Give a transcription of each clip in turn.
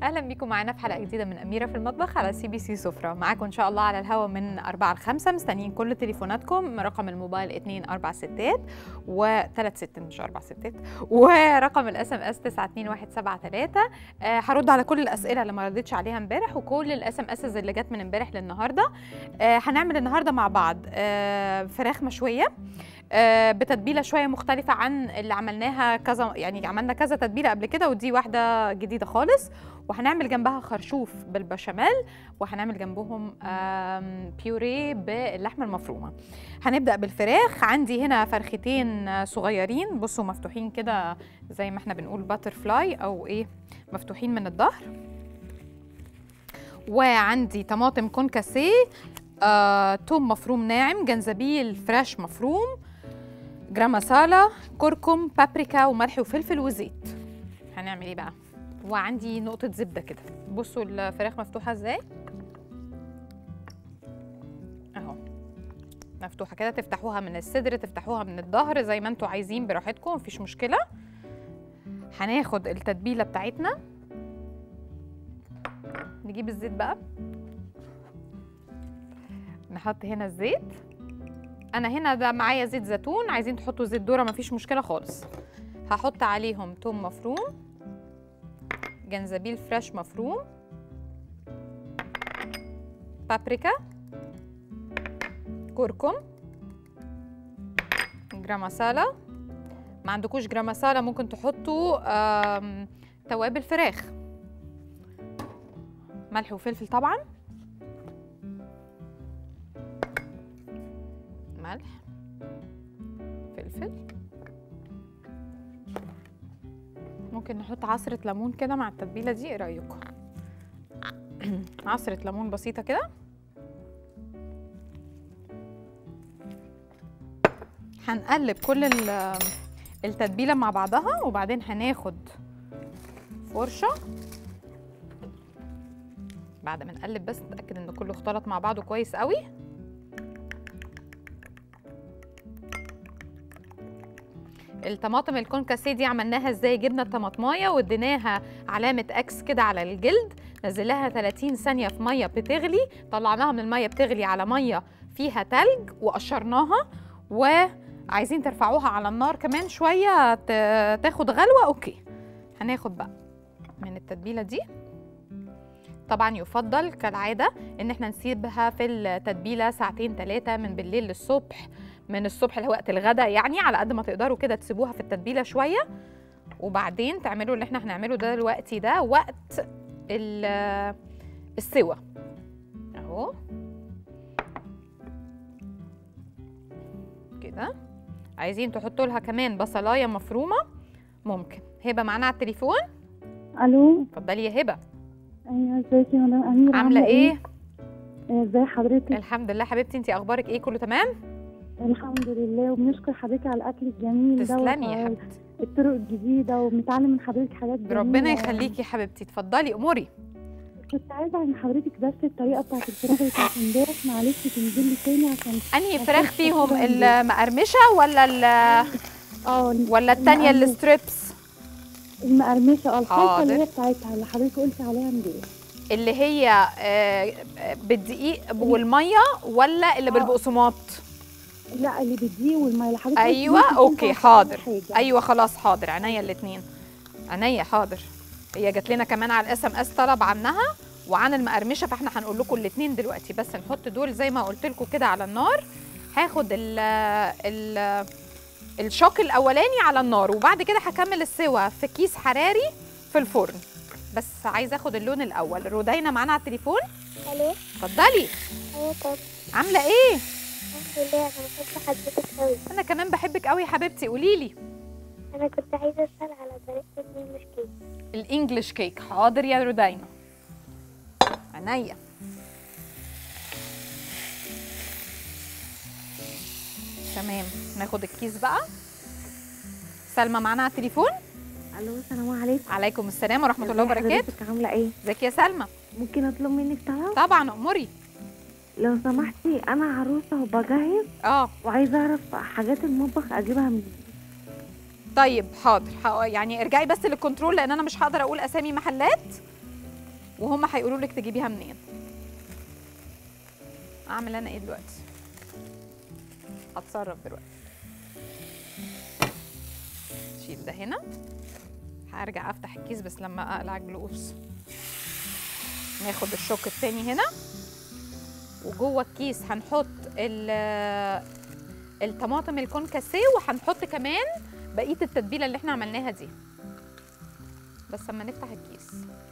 اهلا بيكم معانا في حلقه جديده من اميره في المطبخ على سي بي سي سفره معاكم ان شاء الله على الهوا من 4 ل 5 مستنيين كل تليفوناتكم رقم الموبايل 2 4 ستات و3 ستات مش 4 ستات ورقم الاس ام اس 92173 آه، هرد على كل الاسئله اللي ما ردتش عليها امبارح وكل الاس ام اس اللي جت من امبارح للنهارده آه، هنعمل النهارده مع بعض آه، فراخ مشويه آه، بتتبيله شويه مختلفه عن اللي عملناها كذا يعني عملنا كذا تتبيله قبل كده ودي واحده جديده خالص وهنعمل جنبها خرشوف بالبشاميل وهنعمل جنبهم آم، بيوري باللحمه المفرومه هنبدا بالفراخ عندي هنا فرختين آه، صغيرين بصوا مفتوحين كده زي ما احنا بنقول باتر فلاي او ايه مفتوحين من الظهر وعندي طماطم كونكاسيه آه، توم مفروم ناعم جنزبيل فريش مفروم جرام مسالة كركم بابريكا وملح وفلفل وزيت هنعمل ايه بقى وعندي نقطة زبدة كده بصوا الفراخ مفتوحة ازاي اهو مفتوحة كده تفتحوها من الصدر تفتحوها من الظهر زي ما انتوا عايزين براحتكم مفيش مشكلة هناخد التتبيلة بتاعتنا نجيب الزيت بقى نحط هنا الزيت انا هنا ده معايا زيت زيتون عايزين تحطوا زيت ذره مفيش مشكله خالص هحط عليهم توم مفروم جنزبيل فريش مفروم بابريكا كركم جرام مسالة ما عندكوش جرام مسالة ممكن تحطوا آم، توابل فراخ ملح وفلفل طبعا ملح فلفل ممكن نحط عصرة ليمون كده مع التتبيلة دي ايه رأيكم عصرة ليمون بسيطة كده هنقلب كل ال- التتبيلة مع بعضها وبعدين هناخد فرشة بعد ما نقلب بس نتأكد ان كله اختلط مع بعضه كويس قوي الطماطم الكونكاسيه دي عملناها ازاي جبنا الطماطمايه واديناها علامه اكس كده على الجلد نزلناها 30 ثانيه في ميه بتغلي طلعناها من الميه بتغلي على ميه فيها تلج وقشرناها وعايزين ترفعوها على النار كمان شويه ت- تاخد غلوه اوكي هناخد بقى من التتبيله دي طبعا يفضل كالعاده ان احنا نسيبها في التتبيله ساعتين ثلاثه من بالليل للصبح من الصبح لوقت الغداء يعني على قد ما تقدروا كده تسيبوها في التتبيله شويه وبعدين تعملوا اللي احنا هنعمله ده دلوقتي ده وقت ال- السوا اهو كده عايزين تحطوا لها كمان بصلايه مفرومه ممكن هبه معانا على التليفون الو اتفضلي يا هبه ايوه ازيك يا مدام اميره عامله ايه آه، ازي حضرتك الحمد لله حبيبتي انت اخبارك ايه كله تمام الحمد لله وبنشكر حضرتك على الاكل الجميل ده تسلمي يا وعلى حبيبتي الطرق الجديده وبنتعلم من حضرتك حاجات جميله ربنا يخليكي يا حبيبتي اتفضلي اموري كنت عايزه من حضرتك بس الطريقه بتاعت الفراخ اللي كانت امبارح معلش تنزل لي تاني عشان انهي عشان فراخ فيهم خاطر المقرمشه ولا ال اه ولا التانية المقرمشة. الستريبس المقرمشه اه الخلطه اللي حاضر. هي بتاعتها اللي حضرتك قلت عليها امبارح اللي هي آه، بالدقيق والميه ولا اللي آه. بالبقسماط لا اللي بالدقيق والميه اللي حضرتك قلت ايوه ممكن اوكي تنفع في حاضر حاجة. ايوه خلاص حاضر عينيا الاثنين عينيا حاضر هي جات لنا كمان على الاس ام اس طلب عنها وعن المقرمشه فاحنا هنقول لكم الاثنين دلوقتي بس نحط دول زي ما قلت لكم كده على النار هاخد ال ال الشوك الاولاني على النار وبعد كده هكمل السوا في كيس حراري في الفرن بس عايزه اخد اللون الاول رودينا معانا على التليفون الو اتفضلي ايوه طب عامله ايه الحمد لله انا بحب حضرتك قوي انا كمان بحبك قوي يا حبيبتي قولي لي انا كنت عايزه اسال على طريقه الانجليش كيك الانجليش كيك حاضر يا رودينا عينيا تمام ناخد الكيس بقى سلمى معانا على التليفون الو السلام عليكم عليكم السلام ورحمه الله ازي وبركاته حضرتك عامله ايه ازيك يا سلمى ممكن اطلب منك طلب طبعا اموري لو سمحتي انا عروسه وبجهز اه وعايزه اعرف حاجات المطبخ اجيبها منين طيب حاضر ح- يعني ارجعي بس للكنترول لان انا مش هقدر اقول اسامي محلات وهم هيقولوا لك تجيبيها منين اعمل انا ايه دلوقتي هتصرف دلوقتي شيل ده هنا هرجع افتح الكيس بس لما اقلع الجلوفز ناخد الشوك التاني هنا وجوه الكيس هنحط ال- الطماطم الكونكاسيه وهنحط كمان بقيه التتبيله اللي احنا عملناها دي بس اما نفتح الكيس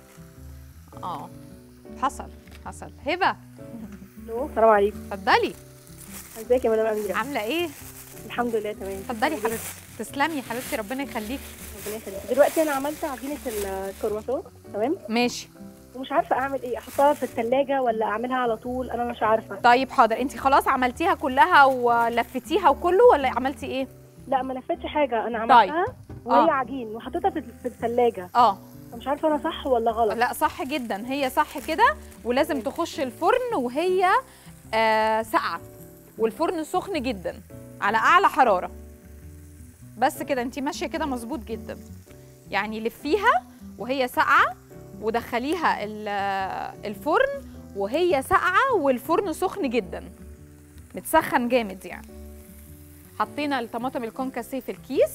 اه حصل حصل هبه الو السلام عليكم اتفضلي ازيك يا مدام اميره عامله ايه الحمد لله تمام اتفضلي حبيبتي تسلمي يا حبيبتي ربنا يخليكي ربنا يخليك دلوقتي انا عملت عجينه الكرواسون تمام ماشي ومش عارفه اعمل ايه احطها في الثلاجه ولا اعملها على طول انا مش عارفه طيب حاضر انت خلاص عملتيها كلها ولفتيها وكله ولا عملتي ايه لا ما لفتش حاجه انا طيب. عملتها وهي آه. عجين وحطيتها في في الثلاجه اه مش عارفه انا صح ولا غلط لا صح جدا هي صح كده ولازم تخش الفرن وهي آه ساقعه والفرن سخن جدا على اعلى حراره بس كده انت ماشيه كده مظبوط جدا يعني لفيها وهي ساقعه ودخليها ال- آه، الفرن وهي ساقعه والفرن سخن جدا متسخن جامد يعني حطينا الطماطم الكونكاسيه في الكيس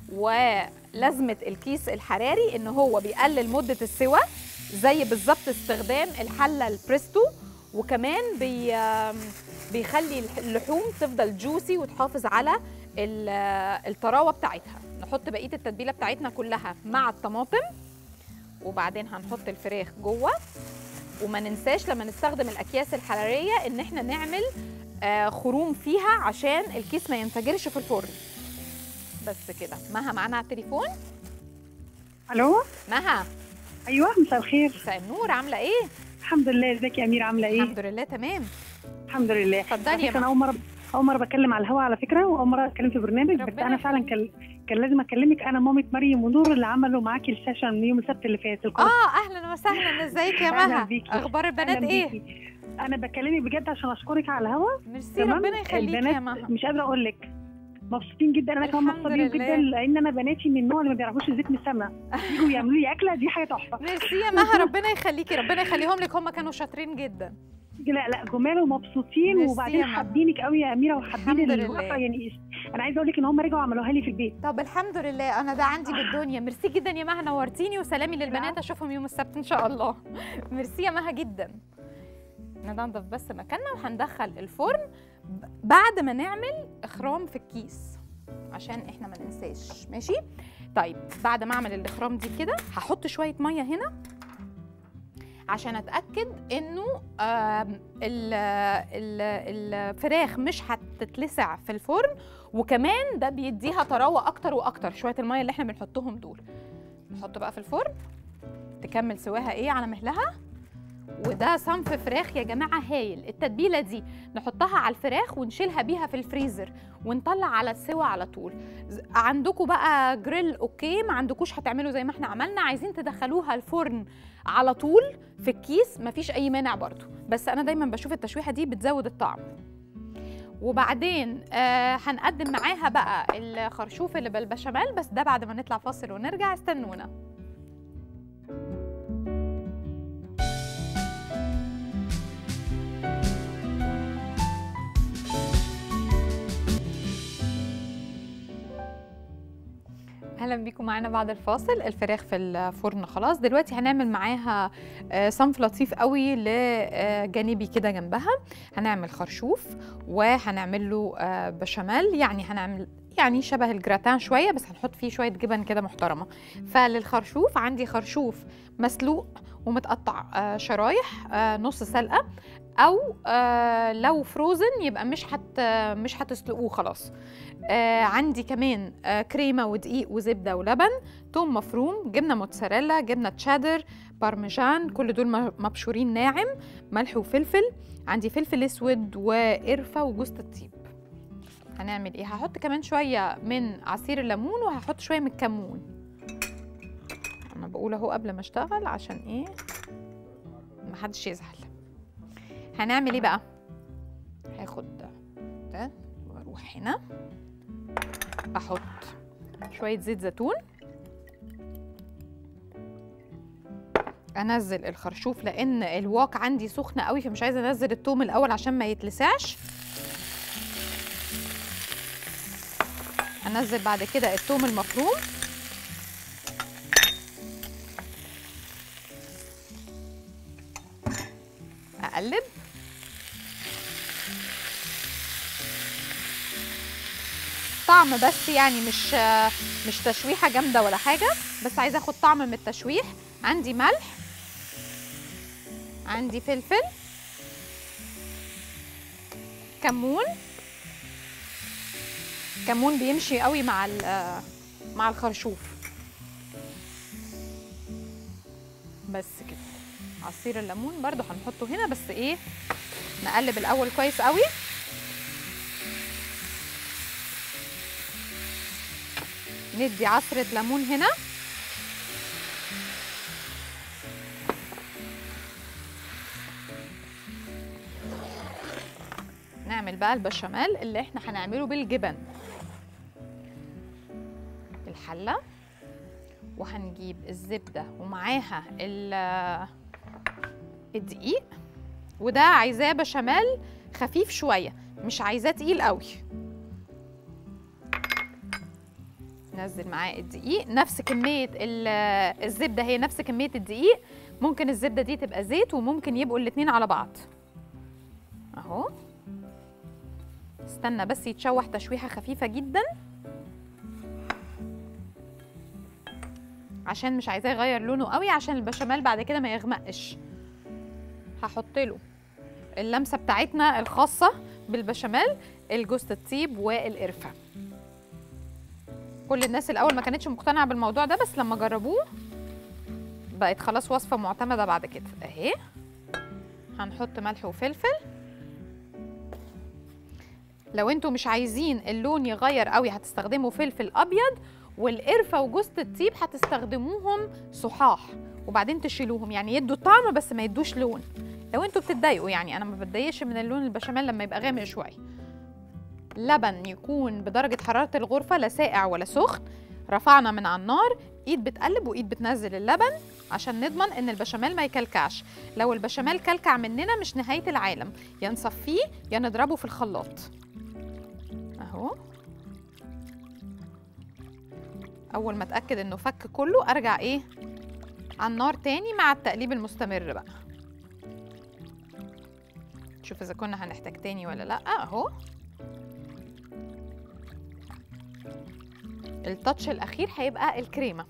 ولازمه الكيس الحراري ان هو بيقلل مده السوى زي بالظبط استخدام الحله البريستو وكمان بي بيخلي الح- اللحوم تفضل جوسي وتحافظ على ال- الطراوه بتاعتها نحط بقيه التتبيله بتاعتنا كلها مع الطماطم وبعدين هنحط الفراخ جوه وما ننساش لما نستخدم الاكياس الحراريه ان احنا نعمل آه، خروم فيها عشان الكيس ما ينفجرش في الفرن بس كده مها معانا على التليفون الو مها ايوه مساء الخير مساء النور عامله ايه الحمد لله ازيك يا اميره عامله ايه الحمد لله تمام الحمد لله اتفضلي على يا فكرة انا مها اول مره اول مره بتكلم على الهواء على فكره واول مره اتكلم في برنامج بس ربنا انا فعلا يخليك. كان كان لازم اكلمك انا مامه مريم ونور اللي عملوا معاكي السيشن يوم السبت اللي فات الكورس. اه اهلا وسهلا ازيك يا أهلاً مها بيكي. اخبار البنات أهلاً ايه بيكي. انا بكلمك بجد عشان اشكرك على الهواء ميرسي تمام ربنا يخليكي البنات يا مها مش قادره اقول لك مبسوطين جدا انا كمان الحمد مبسوطه بيهم لله. جدا لان انا بناتي من النوع اللي ما بيعرفوش الزيت من السمنه يجوا يعملوا لي اكله دي حاجه تحفه ميرسي يا مها ربنا يخليكي ربنا يخليهم لك هم كانوا شاطرين جدا لا لا جمال ومبسوطين ميرسي وبعدين يا ماما. حابينك قوي يا اميره وحابين الحمد لله. الوقفه يعني انا عايزه اقول لك ان هم رجعوا عملوها لي في البيت طب الحمد لله انا ده عندي بالدنيا ميرسي جدا يا مها نورتيني وسلامي للبنات اشوفهم يوم السبت ان شاء الله ميرسي يا مها جدا ننضف بس مكاننا وهندخل الفرن ب- بعد ما نعمل اخرام في الكيس عشان احنا ما ننساش ماشي طيب بعد ما اعمل الاخرام دي كده هحط شويه ميه هنا عشان اتاكد انه آم، ال- ال- الفراخ مش هتتلسع في الفرن وكمان ده بيديها طراوه اكتر واكتر شويه الميه اللي احنا بنحطهم دول نحط بقى في الفرن تكمل سواها ايه على مهلها وده صنف فراخ يا جماعه هايل التتبيله دي نحطها على الفراخ ونشيلها بيها في الفريزر ونطلع على السوا على طول ز- عندكم بقى جريل اوكي ما عندكوش هتعملوا زي ما احنا عملنا عايزين تدخلوها الفرن على طول في الكيس مفيش اي مانع برضو بس انا دايما بشوف التشويحه دي بتزود الطعم وبعدين آه هنقدم معاها بقى الخرشوف اللي بالبشاميل بس ده بعد ما نطلع فاصل ونرجع استنونا اهلا بيكم معانا بعد الفاصل الفراخ في الفرن خلاص دلوقتي هنعمل معاها آه، صنف لطيف قوي لجانبي كده جنبها هنعمل خرشوف وهنعمل له آه، بشاميل يعني هنعمل يعني شبه الجراتان شويه بس هنحط فيه شويه جبن كده محترمه فللخرشوف عندي خرشوف مسلوق ومتقطع آه، شرايح آه، نص سلقه او آه، لو فروزن يبقى مش هت مش هتسلقوه خلاص آه عندي كمان آه كريمه ودقيق وزبده ولبن توم مفروم جبنه موتزاريلا جبنه تشادر بارميجان كل دول م- مبشورين ناعم ملح وفلفل عندي فلفل اسود وقرفه وجوز الطيب هنعمل ايه هحط كمان شويه من عصير الليمون وهحط شويه من الكمون انا بقول اهو قبل ما اشتغل عشان ايه محدش يزعل هنعمل ايه بقى هاخد ده ده واروح هنا احط شويه زيت زيتون انزل الخرشوف لان الواك عندي سخنه قوي فمش عايزه انزل التوم الاول عشان ما يتلسعش انزل بعد كده التوم المفروم اقلب طعم بس يعني مش مش تشويحه جامده ولا حاجه بس عايزه اخد طعم من التشويح عندي ملح عندي فلفل كمون كمون بيمشي قوي مع ال- مع الخرشوف بس كده عصير الليمون برضو هنحطه هنا بس ايه نقلب الاول كويس قوي ندي عصرة ليمون هنا نعمل بقى البشاميل اللي احنا هنعمله بالجبن الحلة وهنجيب الزبدة ومعاها ال- الدقيق وده عايزاه بشاميل خفيف شوية مش عايزاه تقيل قوي نزل معاه الدقيق نفس كمية ال- الزبدة هي نفس كمية الدقيق ممكن الزبدة دي تبقى زيت وممكن يبقوا الاتنين على بعض اهو استنى بس يتشوح تشويحة خفيفة جدا عشان مش عايزاه يغير لونه قوي عشان البشاميل بعد كده ما يغمقش هحط له اللمسة بتاعتنا الخاصة بالبشاميل الجوز الطيب والقرفة كل الناس الاول ما كانتش مقتنعه بالموضوع ده بس لما جربوه بقت خلاص وصفه معتمده بعد كده اهي هنحط ملح وفلفل لو انتوا مش عايزين اللون يغير قوي هتستخدموا فلفل ابيض والقرفه وجوز الطيب هتستخدموهم صحاح وبعدين تشيلوهم يعني يدوا طعم بس ما يدوش لون لو انتوا بتتضايقوا يعني انا ما بتضايقش من اللون البشاميل لما يبقى غامق شويه لبن يكون بدرجة حرارة الغرفة لا ساقع ولا سخن رفعنا من على النار ايد بتقلب وايد بتنزل اللبن عشان نضمن ان البشاميل ما يكلكعش لو البشاميل كلكع مننا مش نهاية العالم يا نصفيه يا نضربه في الخلاط اهو اول ما اتاكد انه فك كله ارجع ايه على النار تاني مع التقليب المستمر بقى شوف اذا كنا هنحتاج تاني ولا لا اهو التاتش الاخير هيبقى الكريمه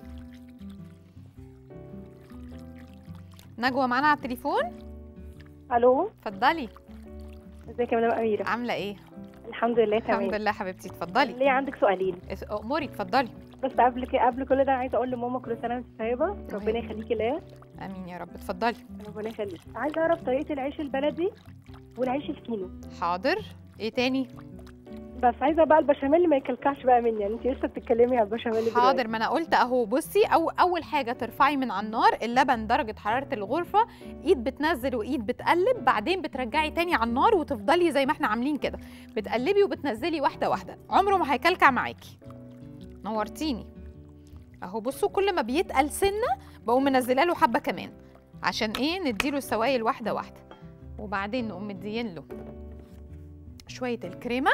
نجوى معانا على التليفون الو اتفضلي ازيك يا مدام اميره عامله ايه الحمد لله الحمد تمام لله حبيبتي اتفضلي ليه عندك سؤالين اس- اموري اتفضلي بس قبل كده قبل كل ده عايزه اقول لماما كل سنه وانت طيبه ربنا يخليكي ليا امين يا رب اتفضلي ربنا يخليك عايزه اعرف طريقه العيش البلدي والعيش الفينو حاضر ايه تاني بس عايزه بقى البشاميل ما يكلكعش بقى مني يعني انت لسه بتتكلمي على البشاميل دلوقتي. حاضر ما انا قلت اهو بصي او اول حاجه ترفعي من على النار اللبن درجه حراره الغرفه ايد بتنزل وايد بتقلب بعدين بترجعي تاني على النار وتفضلي زي ما احنا عاملين كده بتقلبي وبتنزلي واحده واحده عمره ما هيكلكع معاكي نورتيني اهو بصوا كل ما بيتقل سنه بقوم منزله له حبه كمان عشان ايه نديله السوائل واحده واحده وبعدين نقوم مديين له شويه الكريمه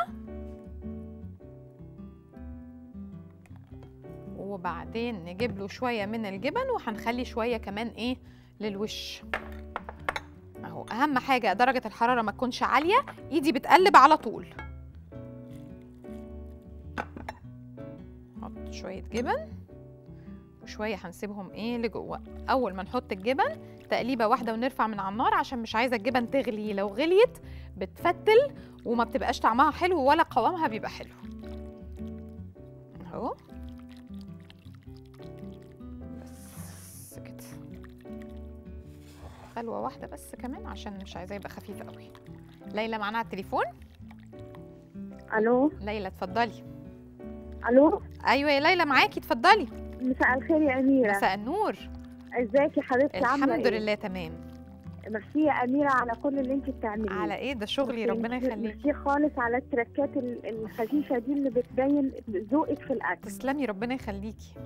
وبعدين نجيب له شويه من الجبن وهنخلي شويه كمان ايه للوش اهو اهم حاجه درجه الحراره ما تكونش عاليه ايدي بتقلب على طول نحط شويه جبن وشويه هنسيبهم ايه لجوه اول ما نحط الجبن تقليبه واحده ونرفع من على النار عشان مش عايزه الجبن تغلي لو غليت بتفتل وما بتبقاش طعمها حلو ولا قوامها بيبقى حلو اهو بس كده خلوة واحدة بس كمان عشان مش عايزاه يبقى خفيف قوي ليلى معانا على التليفون الو ليلى اتفضلي الو ايوه يا ليلى معاكي اتفضلي مساء الخير يا اميره مساء النور ازيك يا حبيبتي عامله الحمد ايه لله تمام ميرسي يا اميره على كل اللي انت بتعمليه على ايه ده شغلي ربنا يخليك ميرسي خالص على التركات ال- الخفيفه دي اللي بتبين ذوقك في الاكل تسلمي ربنا يخليكي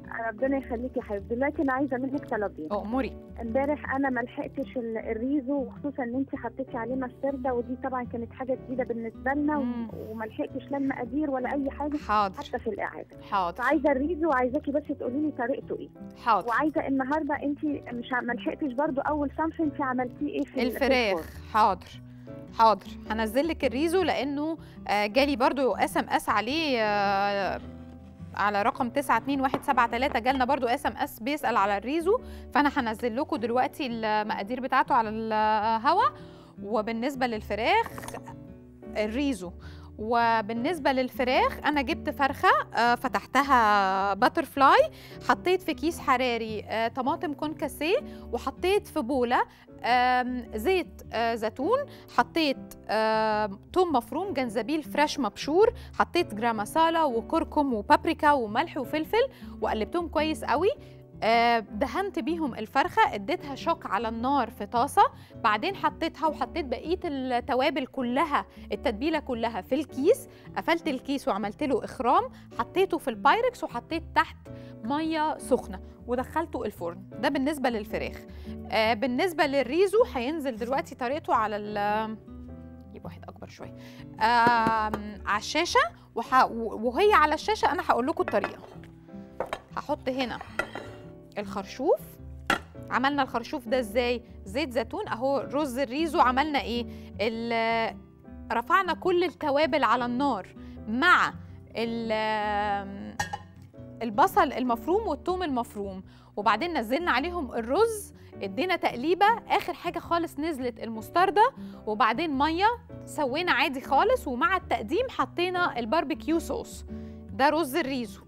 ربنا يخليكي يا حبيبتي دلوقتي انا عايزه منك طلبين اموري امبارح انا ما لحقتش ال- الريزو وخصوصا ان انت حطيتي عليه مستردة ودي طبعا كانت حاجه جديده بالنسبه لنا مم. و- وما لحقتش لا المقادير ولا اي حاجه حاضر حتى في الاعاده حاضر فعايزه الريزو وعايزاكي بس تقولي لي طريقته ايه حاضر وعايزه النهارده انت مش ع- ما لحقتش برضو اول صنف انت عملتيه ايه في ال- في الفرن. الفراخ حاضر حاضر هنزل لك الريزو لانه آه، جالي برضو اس ام اس عليه آه، على رقم 92173 جالنا برضو اس ام اس بيسال على الريزو فانا هنزل لكم دلوقتي المقادير بتاعته على الهوا وبالنسبه للفراخ الريزو وبالنسبه للفراخ انا جبت فرخه آه، فتحتها باتر فلاي حطيت في كيس حراري آه، طماطم كونكاسيه وحطيت في بوله آم، زيت آه، زيتون حطيت آم، توم مفروم جنزبيل فريش مبشور حطيت جرام مسالة وكركم وبابريكا وملح وفلفل وقلبتهم كويس قوي آه، دهنت بيهم الفرخة اديتها شوك على النار في طاسة بعدين حطيتها وحطيت بقية التوابل كلها التتبيلة كلها في الكيس قفلت الكيس وعملت له إخرام حطيته في البايركس وحطيت تحت مية سخنة ودخلته الفرن ده بالنسبة للفراخ آه بالنسبة للريزو هينزل دلوقتي طريقته على ال يجيب واحد أكبر شوية آم، على الشاشة وح... وهي على الشاشة أنا هقول لكم الطريقة هحط هنا الخرشوف عملنا الخرشوف ده ازاي زيت زيتون اهو رز الريزو عملنا ايه ال- رفعنا كل التوابل على النار مع ال- البصل المفروم والثوم المفروم وبعدين نزلنا عليهم الرز ادينا تقليبه اخر حاجه خالص نزلت المستردة وبعدين ميه سوينا عادي خالص ومع التقديم حطينا الباربيكيو صوص ده رز الريزو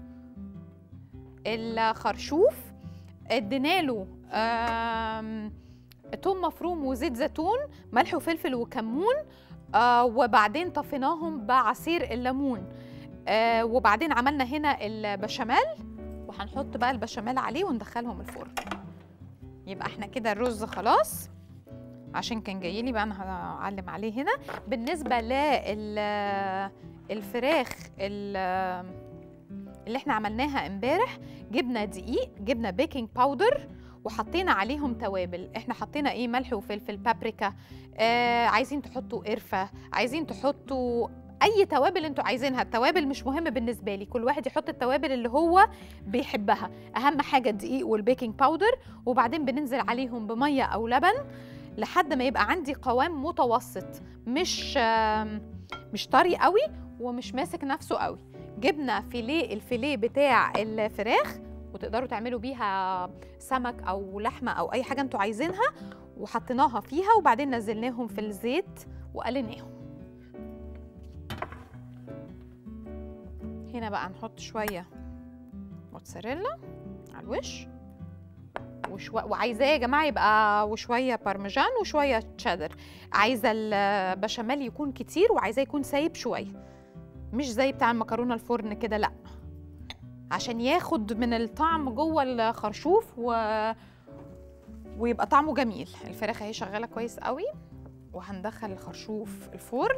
الخرشوف ادينا له آم، توم مفروم وزيت زيتون ملح وفلفل وكمون آه وبعدين طفيناهم بعصير الليمون آه وبعدين عملنا هنا البشاميل وهنحط بقى البشاميل عليه وندخلهم الفرن يبقى احنا كده الرز خلاص عشان كان جاي لي بقى انا هعلم عليه هنا بالنسبه للفراخ اللي احنا عملناها امبارح جبنا دقيق جبنا بيكنج باودر وحطينا عليهم توابل احنا حطينا ايه ملح وفلفل بابريكا آه عايزين تحطوا قرفه عايزين تحطوا اي توابل انتوا عايزينها التوابل مش مهم بالنسبه لي كل واحد يحط التوابل اللي هو بيحبها اهم حاجه الدقيق والبيكنج باودر وبعدين بننزل عليهم بميه او لبن لحد ما يبقى عندي قوام متوسط مش آم، مش طري قوي ومش ماسك نفسه قوي جبنا فيليه الفيليه بتاع الفراخ وتقدروا تعملوا بيها سمك او لحمه او اي حاجه انتوا عايزينها وحطيناها فيها وبعدين نزلناهم في الزيت وقليناهم هنا بقى نحط شويه موتزاريلا على الوش وشو... وعايزاه يا جماعه يبقى وشويه بارميجان وشويه تشيدر عايزه البشاميل يكون كتير وعايزاه يكون سايب شويه مش زي بتاع المكرونه الفرن كده لا عشان ياخد من الطعم جوه الخرشوف و... ويبقى طعمه جميل الفراخ اهي شغاله كويس قوي وهندخل الخرشوف الفرن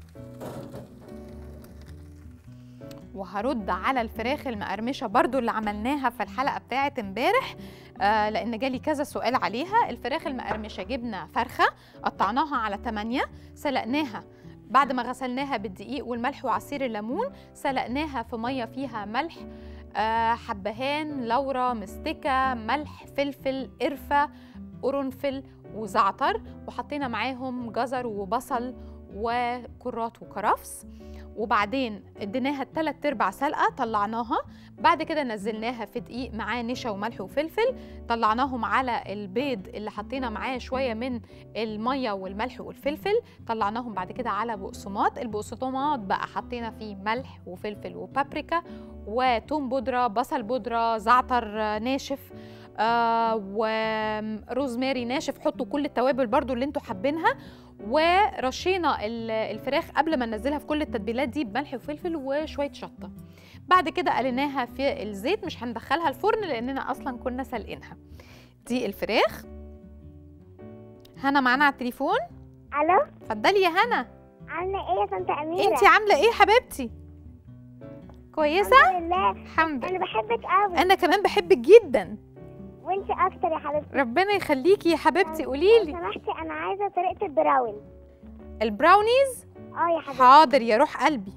وهرد على الفراخ المقرمشه برضو اللي عملناها في الحلقه بتاعه امبارح آه لان جالي كذا سؤال عليها الفراخ المقرمشه جبنا فرخه قطعناها على 8 سلقناها بعد ما غسلناها بالدقيق والملح وعصير الليمون سلقناها في ميه فيها ملح آه حبهان لورا مستكه ملح فلفل قرفه قرنفل وزعتر وحطينا معاهم جزر وبصل وكرات وكرفس وبعدين اديناها التلات ارباع سلقه طلعناها بعد كده نزلناها في دقيق معاه نشا وملح وفلفل طلعناهم على البيض اللي حطينا معاه شويه من الميه والملح والفلفل طلعناهم بعد كده على بقسماط البقسماط بقى حطينا فيه ملح وفلفل وبابريكا وتوم بودره بصل بودره زعتر ناشف آه وروزماري ناشف حطوا كل التوابل برضو اللي انتوا حابينها ورشينا ال- الفراخ قبل ما ننزلها في كل التتبيلات دي بملح وفلفل وشويه شطه بعد كده قليناها في الزيت مش هندخلها الفرن لاننا اصلا كنا سالقينها دي الفراخ هنا معانا على التليفون الو اتفضلي يا هنا عامله ايه يا طنط اميره انتي عامله ايه حبيبتي كويسه الحمد لله الحمد انا لله بحبك قوي انا كمان بحبك جدا وانت اكتر يا حبيبتي ربنا يخليكي يا حبيبتي قولي لو لي سمحتي انا عايزه طريقه البراون البراونيز اه يا حبيبتي حاضر يا روح قلبي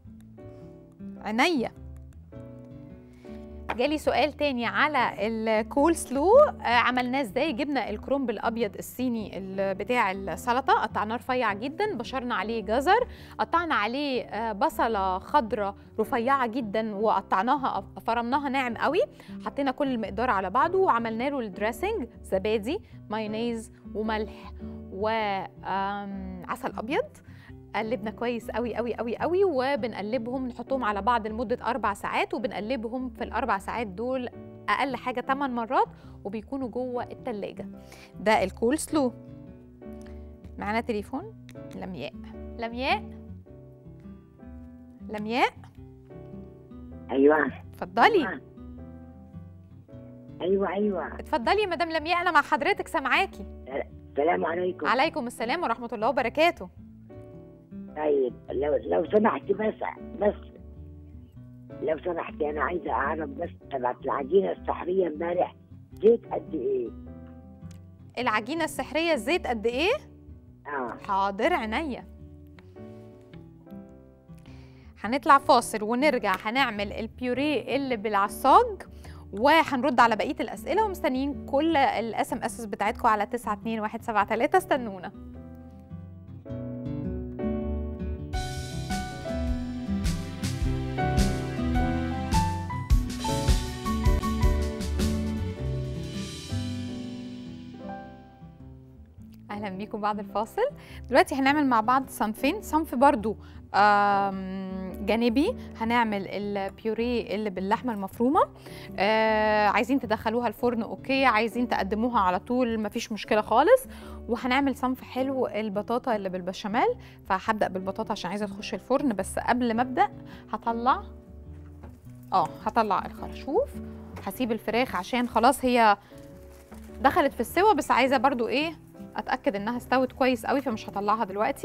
عينيا جالي سؤال تاني على الكول سلو آه عملناه ازاي جبنا الكرومب الابيض الصيني ال- بتاع السلطه قطعناه رفيع جدا بشرنا عليه جزر قطعنا عليه آه بصله خضراء رفيعه جدا وقطعناها فرمناها ناعم قوي حطينا كل المقدار على بعضه وعملنا له الدريسنج زبادي مايونيز وملح وعسل ابيض قلبنا كويس قوي قوي قوي قوي وبنقلبهم نحطهم على بعض لمده اربع ساعات وبنقلبهم في الاربع ساعات دول اقل حاجه 8 مرات وبيكونوا جوه التلاجة ده الكول سلو معانا تليفون لمياء لمياء لمياء ايوه اتفضلي ايوه ايوه اتفضلي يا مدام لمياء انا مع حضرتك سامعاكي السلام عليكم عليكم السلام ورحمه الله وبركاته طيب لو لو سمحتي بس بس لو سمحتي انا عايزه اعرف بس تبعت العجينه السحريه امبارح زيت قد ايه؟ العجينه السحريه الزيت قد ايه اه حاضر عينيا هنطلع فاصل ونرجع هنعمل البيوريه اللي بالعصاج وهنرد على بقيه الاسئله ومستنيين كل الاس ام اس بتاعتكم على 92173 استنونا اهلا بيكم بعد الفاصل دلوقتي هنعمل مع بعض صنفين صنف برضو آم، جانبي هنعمل البيوريه اللي باللحمه المفرومه آه عايزين تدخلوها الفرن اوكي عايزين تقدموها على طول مفيش مشكله خالص وهنعمل صنف حلو البطاطا اللي بالبشاميل فهبدا بالبطاطا عشان عايزه تخش الفرن بس قبل ما ابدا هطلع اه هطلع الخرشوف هسيب الفراخ عشان خلاص هي دخلت في السوا بس عايزه برضو ايه اتاكد انها استوت كويس قوي فمش هطلعها دلوقتي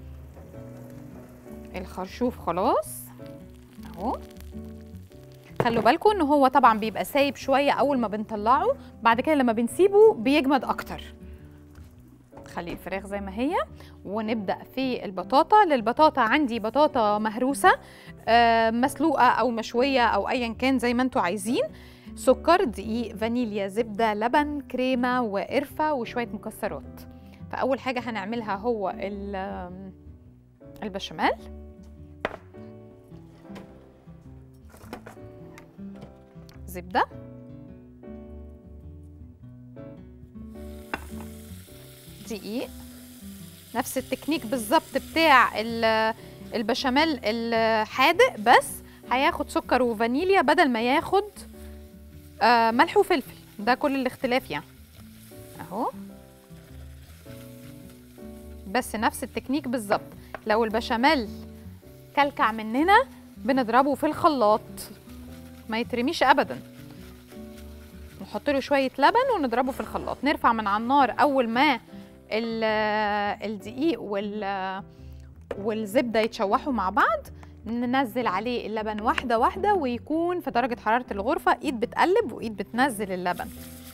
الخرشوف خلاص اهو خلوا بالكم ان هو طبعا بيبقى سايب شويه اول ما بنطلعه بعد كده لما بنسيبه بيجمد اكتر خلي الفراخ زي ما هي ونبدا في البطاطا للبطاطا عندي بطاطا مهروسه آه، مسلوقه او مشويه او ايا كان زي ما انتوا عايزين سكر دقيق فانيليا زبده لبن كريمه وقرفه وشويه مكسرات فاول حاجه هنعملها هو ال- البشاميل زبده دقيق نفس التكنيك بالظبط بتاع ال- البشاميل الحادق بس هياخد سكر وفانيليا بدل ما ياخد آه ملح وفلفل ده كل الاختلاف يعني اهو بس نفس التكنيك بالظبط لو البشاميل كلكع مننا بنضربه في الخلاط ما يترميش ابدا نحط له شويه لبن ونضربه في الخلاط نرفع من على النار اول ما ال- الدقيق وال والزبده يتشوحوا مع بعض ننزل عليه اللبن واحده واحده ويكون في درجه حراره الغرفه ايد بتقلب وايد بتنزل اللبن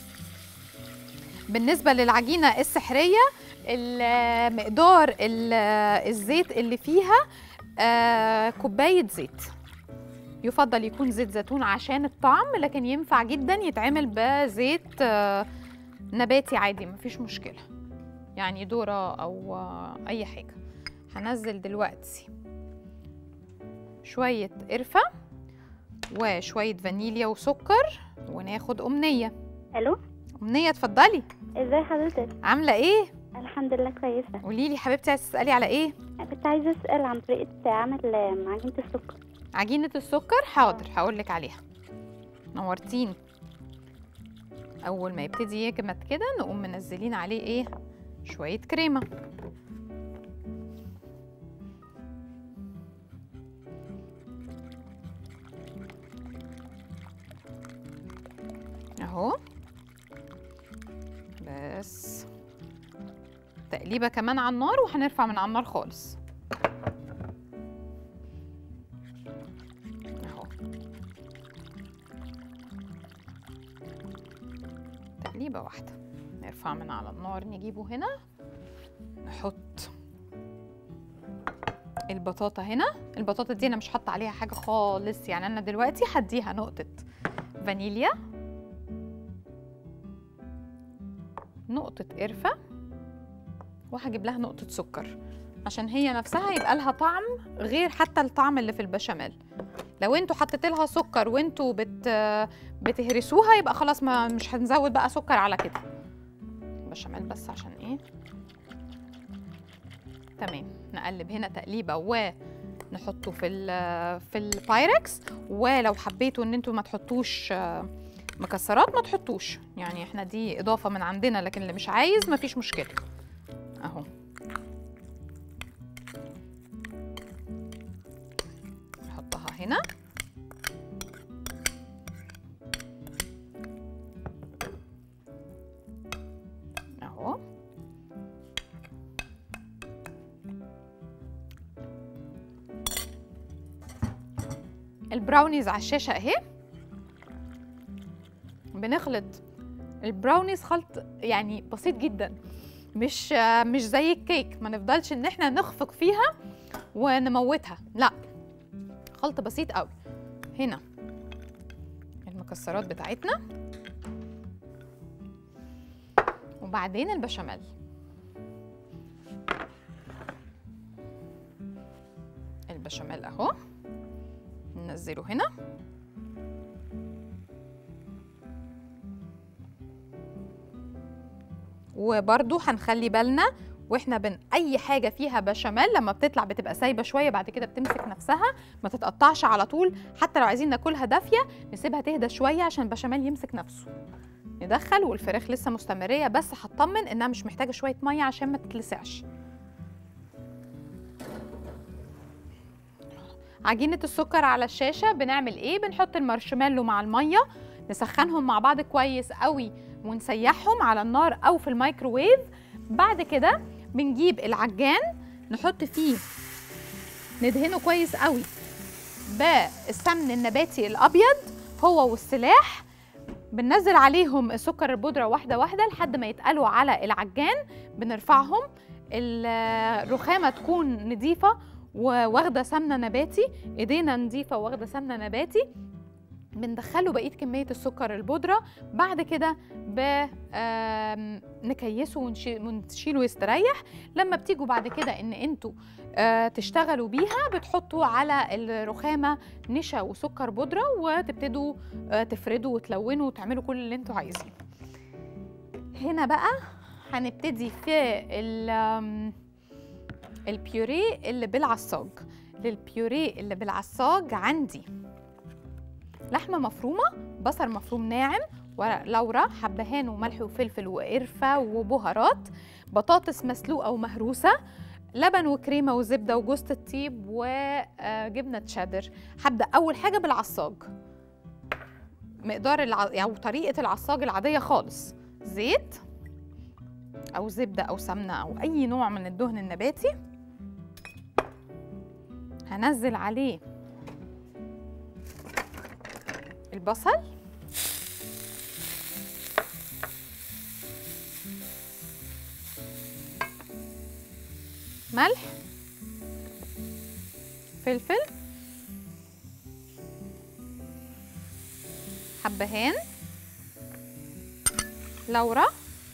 بالنسبه للعجينه السحريه ال- مقدار ال- الزيت اللي فيها آه، كوبايه زيت يفضل يكون زيت زيتون عشان الطعم لكن ينفع جدا يتعمل بزيت آه، نباتي عادي مفيش مشكله يعني ذره او آه، اي حاجه هنزل دلوقتي شويه قرفه وشويه فانيليا وسكر وناخد امنيه الو امنيه اتفضلي ازاي حضرتك عامله ايه الحمد لله كويسه قولي لي حبيبتي عايزه تسالي على ايه كنت عايزه اسال عن طريقه عمل عجينه السكر عجينه السكر حاضر هقول لك عليها نورتيني اول ما يبتدي يجمد كده نقوم منزلين عليه ايه شويه كريمه اهو بس تقليبه كمان على النار وهنرفع من على النار خالص اهو لحظة واحدة نرفع من على النار نجيبه هنا نحط البطاطا هنا البطاطا دي انا مش حاطه عليها حاجه خالص يعني انا دلوقتي هديها نقطه فانيليا نقطه قرفه وهجيب لها نقطه سكر عشان هي نفسها يبقى لها طعم غير حتى الطعم اللي في البشاميل لو انتوا حطيت لها سكر وانتوا بت بتهرسوها يبقى خلاص ما مش هنزود بقى سكر على كده بشاميل بس عشان ايه تمام نقلب هنا تقليبه ونحطه في ال في البايركس ولو حبيتوا ان انتوا ما تحطوش آه، مكسرات ما تحطوش يعني احنا دي اضافه من عندنا لكن اللي مش عايز ما فيش مشكله اهو نحطها هنا اهو البراونيز على الشاشه اهي بنخلط البراونيز خلط يعني بسيط جدا مش مش زي الكيك ما نفضلش ان احنا نخفق فيها ونموتها لا خلط بسيط قوي هنا المكسرات بتاعتنا وبعدين البشاميل البشاميل اهو ننزله هنا وبرده هنخلي بالنا واحنا بن اي حاجه فيها بشاميل لما بتطلع بتبقى سايبه شويه بعد كده بتمسك نفسها ما تتقطعش على طول حتى لو عايزين ناكلها دافيه نسيبها تهدى شويه عشان البشاميل يمسك نفسه ندخل والفراخ لسه مستمريه بس هطمن انها مش محتاجه شويه ميه عشان ما تتلسعش عجينة السكر على الشاشة بنعمل ايه؟ بنحط المارشميلو مع المية نسخنهم مع بعض كويس قوي ونسيحهم على النار او في الميكروويف بعد كده بنجيب العجان نحط فيه ندهنه كويس قوي بالسمن النباتي الابيض هو والسلاح بننزل عليهم السكر البودرة واحدة واحدة لحد ما يتقلوا على العجان بنرفعهم الرخامة تكون نظيفة وواخدة سمنة نباتي ايدينا نظيفة واخدة سمنة نباتي بندخله بقيه كميه السكر البودره بعد كده نكيسه ونشيله يستريح لما بتيجوا بعد كده ان انتوا آه تشتغلوا بيها بتحطوا على الرخامه نشا وسكر بودره وتبتدوا آه تفردوا وتلونوا وتعملوا كل اللي انتوا عايزينه هنا بقى هنبتدي في البيوريه اللي بالعصاج للبيوريه اللي بالعصاج عندي لحمه مفرومه بصل مفروم ناعم ورق لورا حبهان وملح وفلفل وقرفه وبهارات بطاطس مسلوقه ومهروسه لبن وكريمه وزبده وجوز الطيب وجبنه تشيدر هبدا اول حاجه بالعصاج مقدار الع... او طريقه العصاج العاديه خالص زيت او زبده او سمنه او اي نوع من الدهن النباتي هنزل عليه البصل ملح فلفل حبهان لورا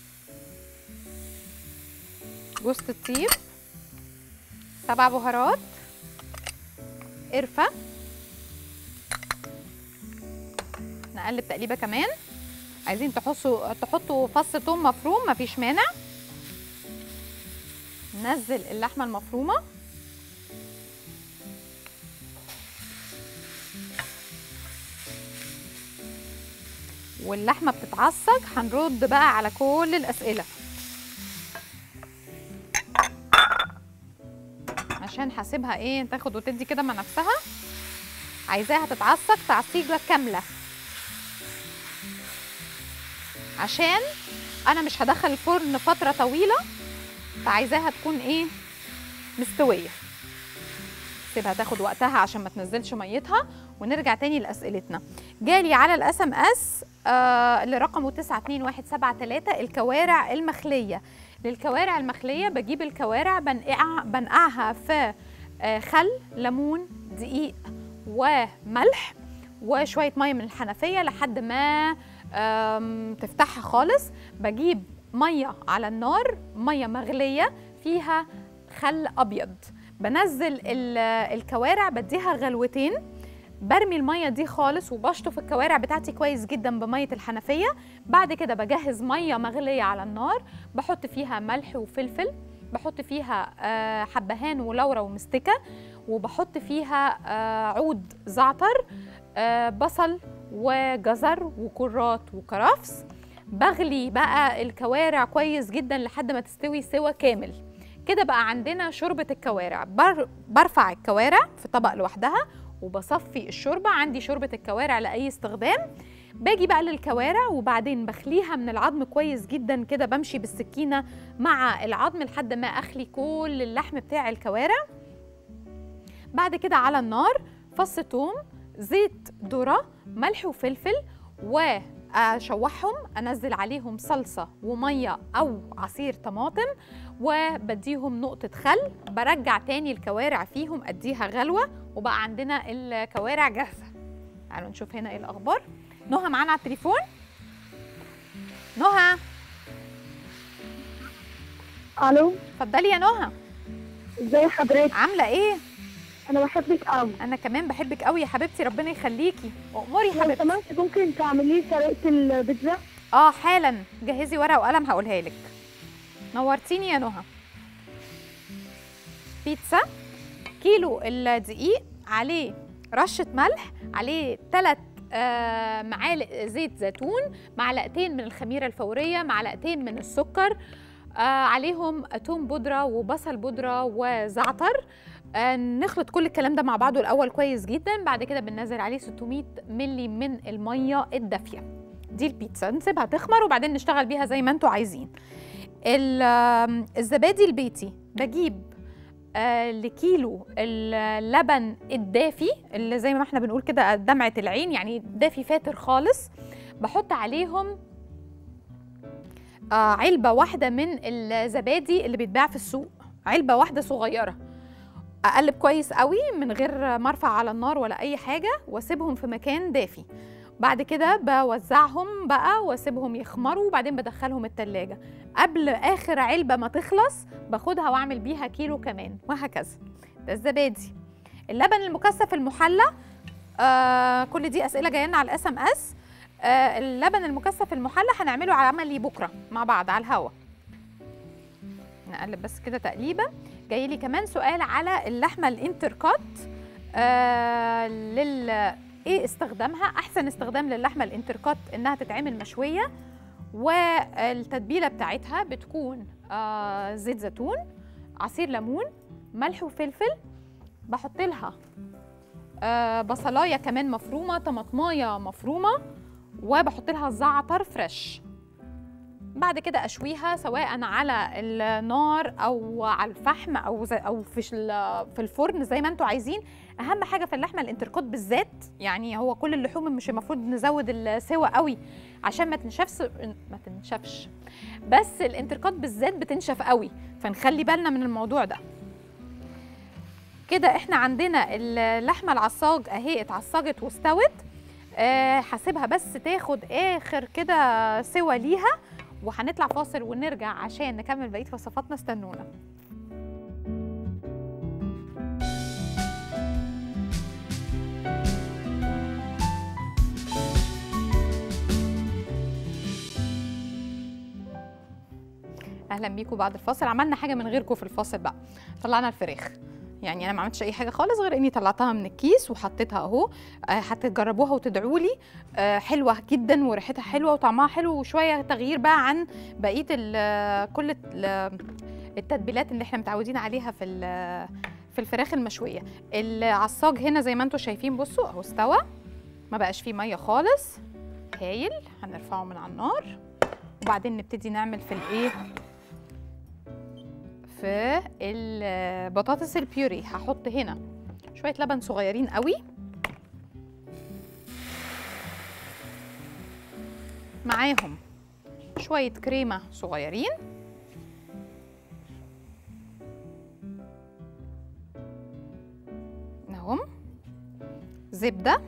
جوز الطيب سبع بهارات قرفه نقلب تقليبه كمان عايزين تحطوا تحطوا فص ثوم مفروم مفيش مانع ننزل اللحمه المفرومه واللحمه بتتعصج هنرد بقى على كل الاسئله عشان هسيبها ايه تاخد وتدي كده مع نفسها عايزاها تتعصج تعصيجه كامله عشان انا مش هدخل الفرن فتره طويله فعايزاها تكون ايه مستويه سيبها تاخد وقتها عشان ما تنزلش ميتها ونرجع تاني لاسئلتنا جالي على الاس ام اس آه اللي رقمه 92173 الكوارع المخليه للكوارع المخليه بجيب الكوارع بنقع بنقعها في آه خل ليمون دقيق وملح وشويه ميه من الحنفيه لحد ما آم، تفتحها خالص بجيب ميه على النار ميه مغليه فيها خل ابيض بنزل ال- الكوارع بديها غلوتين برمي الميه دي خالص وبشطف الكوارع بتاعتي كويس جدا بميه الحنفيه بعد كده بجهز ميه مغليه على النار بحط فيها ملح وفلفل بحط فيها آه، حبهان ولورا ومستكه وبحط فيها آه، عود زعتر آه، بصل وجزر وكرات وكرفس بغلي بقى الكوارع كويس جدا لحد ما تستوي سوا كامل كده بقى عندنا شوربة الكوارع بر برفع الكوارع في طبق لوحدها وبصفي الشوربة عندي شوربة الكوارع لأي استخدام باجي بقى للكوارع وبعدين بخليها من العظم كويس جدا كده بمشي بالسكينة مع العظم لحد ما أخلي كل اللحم بتاع الكوارع بعد كده على النار فص توم زيت ذرة ملح وفلفل واشوحهم انزل عليهم صلصه وميه او عصير طماطم وبديهم نقطه خل برجع تاني الكوارع فيهم اديها غلوه وبقى عندنا الكوارع جاهزه تعالوا نشوف هنا ايه الاخبار نهى معانا على التليفون نهى الو اتفضلي يا نهى ازي حضرتك عامله ايه انا بحبك قوي انا كمان بحبك قوي يا حبيبتي ربنا يخليكي اموري لو حبيبتي سمحت ممكن تعملي لي طريقه البيتزا اه حالا جهزي ورقه وقلم هقولها لك نورتيني يا نهى بيتزا كيلو الدقيق عليه رشه ملح عليه ثلاث آه معالق زيت زيتون معلقتين من الخميره الفوريه معلقتين من السكر آه عليهم توم بودره وبصل بودره وزعتر آه نخلط كل الكلام ده مع بعضه الاول كويس جدا بعد كده بننزل عليه 600 ملي من الميه الدافيه دي البيتزا نسيبها تخمر وبعدين نشتغل بيها زي ما انتوا عايزين ال- آم، الزبادي البيتي بجيب آه، لكيلو اللبن الدافي اللي زي ما احنا بنقول كده دمعة العين يعني دافي فاتر خالص بحط عليهم آه، علبة واحدة من الزبادي اللي بيتباع في السوق علبة واحدة صغيرة اقلب كويس قوي من غير ما ارفع على النار ولا اي حاجة واسيبهم في مكان دافي بعد كده بوزعهم بقى واسيبهم يخمروا وبعدين بدخلهم التلاجة قبل اخر علبة ما تخلص باخدها واعمل بيها كيلو كمان وهكذا ده الزبادي اللبن المكثف المحلى آه كل دي اسئله جايه لنا على الاس ام اس آه اللبن المكثف المحلى هنعمله على عملي بكره مع بعض على الهوا نقلب بس كده تقليبه جاي لي كمان سؤال على اللحمه الانتركوت آه لل ايه استخدامها احسن استخدام للحمه الانتركوت انها تتعمل مشويه والتتبيله بتاعتها بتكون آه زيت زيتون عصير ليمون ملح وفلفل بحط لها آه بصلايه كمان مفرومه طماطمايه مفرومه وبحط لها زعتر فريش بعد كده اشويها سواء على النار او على الفحم او زي او في ال- في الفرن زي ما انتوا عايزين اهم حاجه في اللحمه الانتركوت بالذات يعني هو كل اللحوم مش المفروض نزود السوا قوي عشان ما تنشفش ما تنشفش بس الانتركوت بالذات بتنشف قوي فنخلي بالنا من الموضوع ده كده احنا عندنا اللحمه العصاج اهي اتعصجت واستوت آه، هسيبها بس تاخد اخر كده سوا ليها وهنطلع فاصل ونرجع عشان نكمل بقيه وصفاتنا استنونا اهلا بيكم بعد الفاصل عملنا حاجه من غيركم في الفاصل بقى طلعنا الفراخ يعني انا ما عملتش اي حاجه خالص غير اني طلعتها من الكيس وحطيتها اهو آه، هتجربوها وتدعوا لي آه، حلوه جدا وريحتها حلوه وطعمها حلو وشويه تغيير بقى عن بقيه ال- كل ال- التتبيلات اللي احنا متعودين عليها في ال- في الفراخ المشويه العصاج هنا زي ما انتم شايفين بصوا اهو استوى ما بقاش فيه ميه خالص هايل هنرفعه من على النار وبعدين نبتدي نعمل في الايه في البطاطس البيوري هحط هنا شويه لبن صغيرين قوي معاهم شويه كريمه صغيرين اهم زبده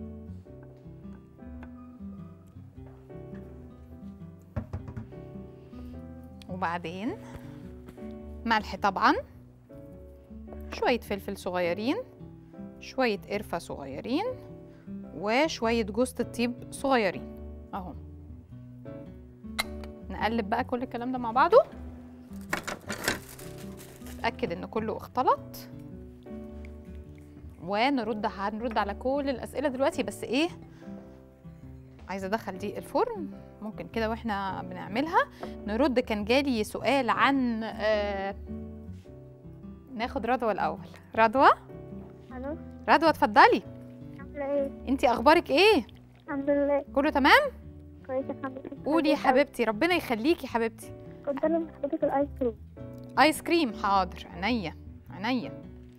وبعدين ملح طبعا شوية فلفل صغيرين شوية قرفة صغيرين وشوية جوزة الطيب صغيرين اهو نقلب بقى كل الكلام ده مع بعضه نتأكد ان كله اختلط ونرد هنرد على كل الأسئلة دلوقتي بس ايه عايزة ادخل دي الفرن ممكن كده واحنا بنعملها نرد كان جالي سؤال عن آه ناخد رضوى الأول رضوى الو رضوى اتفضلي عامله ايه انتي اخبارك ايه الحمد لله كله تمام كويسه الحمد لله قولي يا حبيبتي ربنا يخليكي حبيبتي كنت انا من حضرتك الايس كريم ايس كريم حاضر عينيا عينيا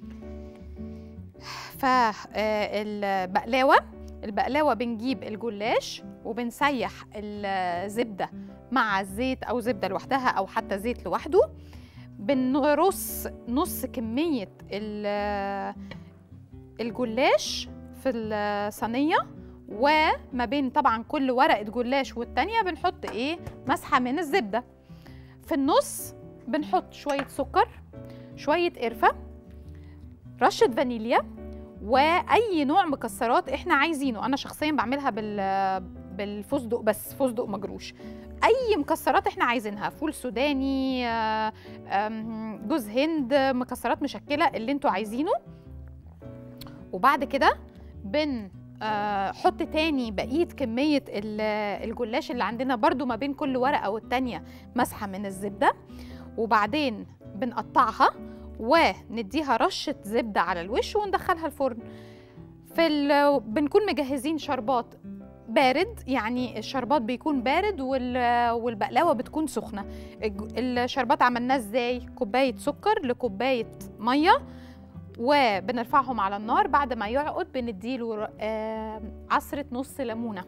فالبقلاوه البقلاوه بنجيب الجلاش وبنسيح الزبده مع الزيت او زبده لوحدها او حتى زيت لوحده بنرص نص كميه ال- الجلاش في الصينيه وما بين طبعا كل ورقه جلاش والتانيه بنحط ايه مسحه من الزبده في النص بنحط شويه سكر شويه قرفه رشه فانيليا واي نوع مكسرات احنا عايزينه انا شخصيا بعملها بال بالفستق بس فستق مجروش اي مكسرات احنا عايزينها فول سوداني آه، آم، جوز هند مكسرات مشكله اللي انتوا عايزينه وبعد كده بن آه، حط تاني بقيه كميه ال- الجلاش اللي عندنا برضو ما بين كل ورقه والتانيه مسحه من الزبده وبعدين بنقطعها ونديها رشه زبده على الوش وندخلها الفرن في ال- بنكون مجهزين شربات بارد يعني الشربات بيكون بارد وال- والبقلاوه بتكون سخنه الج- الشربات عملناه ازاي كوبايه سكر لكوبايه ميه وبنرفعهم على النار بعد ما يعقد بنديله آه، عصره نص ليمونه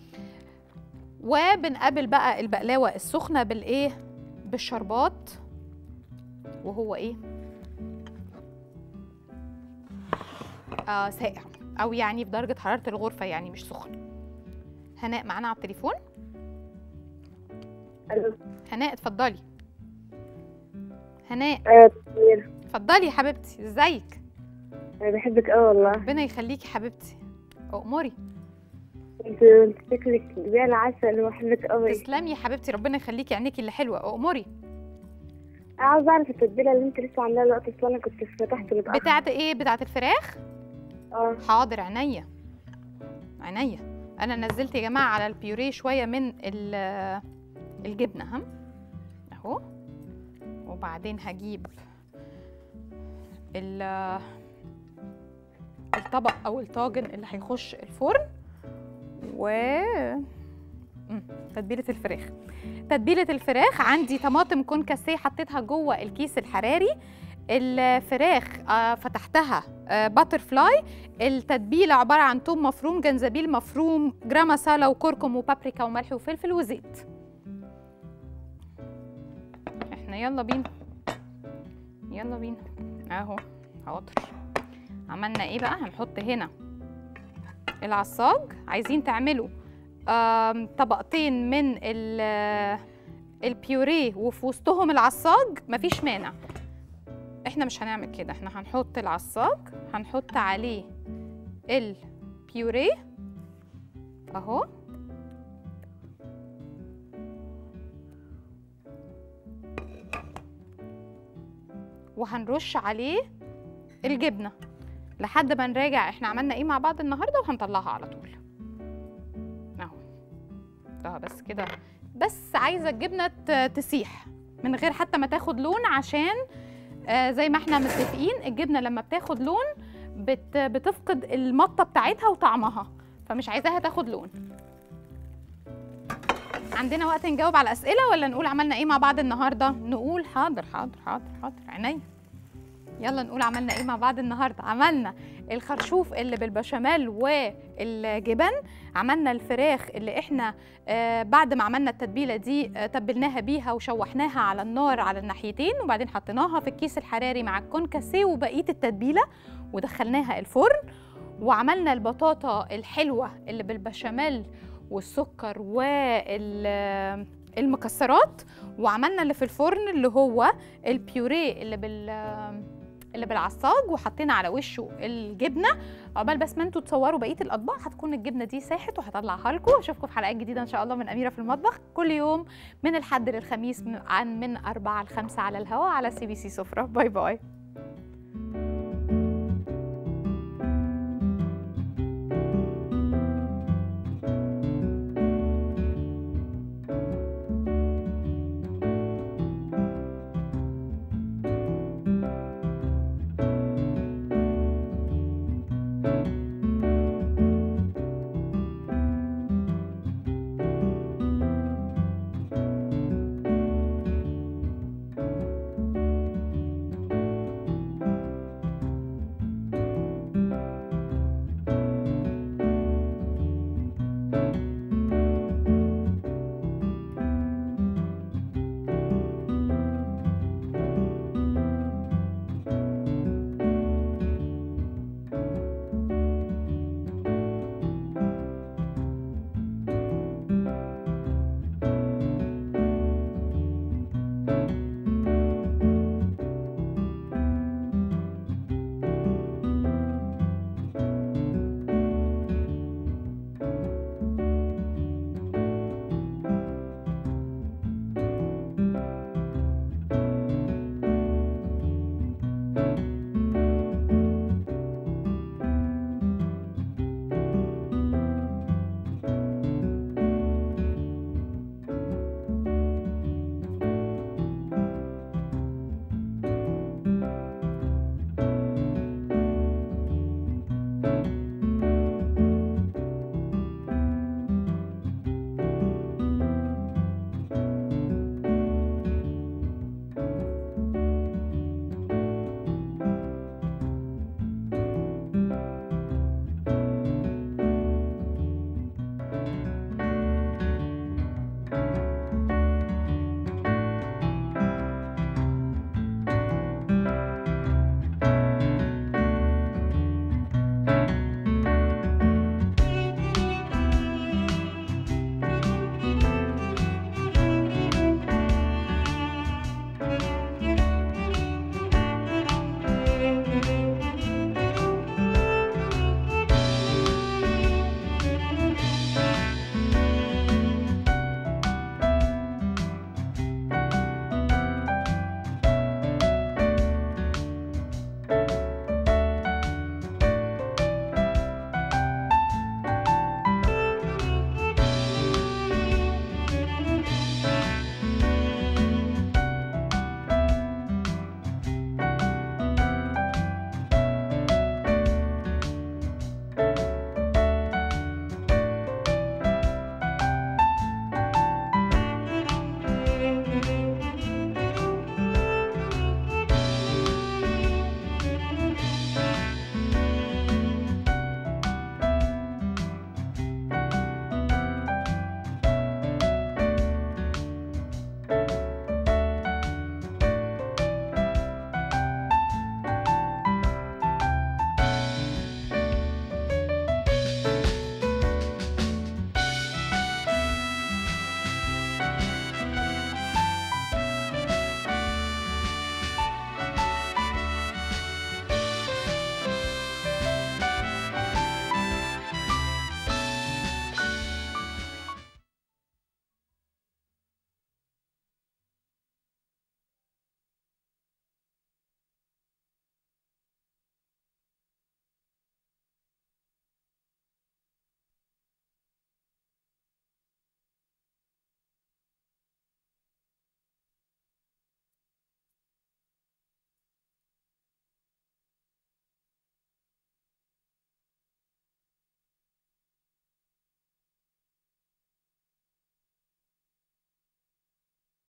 وبنقابل بقى البقلاوه السخنه بالايه بالشربات وهو ايه آه ساقع او يعني بدرجه حراره الغرفه يعني مش سخن هناء معانا على التليفون الو هناء اتفضلي هناء ايوه كتير اتفضلي يا حبيبتي ازيك انا بحبك قوي والله ربنا يخليكي حبيبتي اموري انت انت شكلك زي العسل وبحبك قوي تسلمي يا حبيبتي ربنا يخليكي عينيكي اللي حلوه اموري عاوز اعرف التتبيله اللي انت لسه عاملاها دلوقتي اصل انا كنت فتحت متاخر بتاعت ايه بتاعت الفراخ اه حاضر عينيا عينيا انا نزلت يا جماعه على البيوريه شويه من ال- الجبنه هم اهو وبعدين هجيب ال- الطبق او الطاجن اللي هيخش الفرن و مم، تتبيله الفراخ تتبيله الفراخ عندي طماطم كونكاسيه حطيتها جوه الكيس الحراري الفراخ آه، فتحتها باتر فلاي التتبيله عباره عن توم مفروم جنزبيل مفروم جرام مسالة وكركم وبابريكا وملح وفلفل وزيت احنا يلا بينا يلا بينا اهو حاضر عملنا ايه بقى هنحط هنا العصاج عايزين تعملوا آم، طبقتين من ال- البيوريه وفي وسطهم العصاج مفيش مانع احنا مش هنعمل كده احنا هنحط العصاج هنحط عليه البيوريه اهو وهنرش عليه الجبنه لحد ما نراجع احنا عملنا ايه مع بعض النهارده وهنطلعها على طول اهو ده بس كده بس عايزه الجبنه ت- تسيح من غير حتى ما تاخد لون عشان آه زي ما احنا متفقين الجبنه لما بتاخد لون بت بتفقد المطه بتاعتها وطعمها فمش عايزاها تاخد لون عندنا وقت نجاوب على الاسئله ولا نقول عملنا ايه مع بعض النهارده نقول حاضر حاضر حاضر حاضر عينيا يلا نقول عملنا ايه مع بعض النهارده عملنا الخرشوف اللي بالبشاميل والجبن عملنا الفراخ اللي احنا آه بعد ما عملنا التتبيله دي آه تبلناها بيها وشوحناها على النار على الناحيتين وبعدين حطيناها في الكيس الحراري مع الكونكاسيه وبقيه التتبيله ودخلناها الفرن وعملنا البطاطا الحلوه اللي بالبشاميل والسكر والمكسرات وعملنا اللي في الفرن اللي هو البيوريه اللي بال اللي بالعصاج وحطينا على وشه الجبنه عقبال بس ما انتوا تصوروا بقيه الاطباق هتكون الجبنه دي ساحت وهطلعها لكم اشوفكم في حلقات جديده ان شاء الله من اميره في المطبخ كل يوم من الحد للخميس من عن من 4 ل 5 على الهواء على سي بي سي سفره باي باي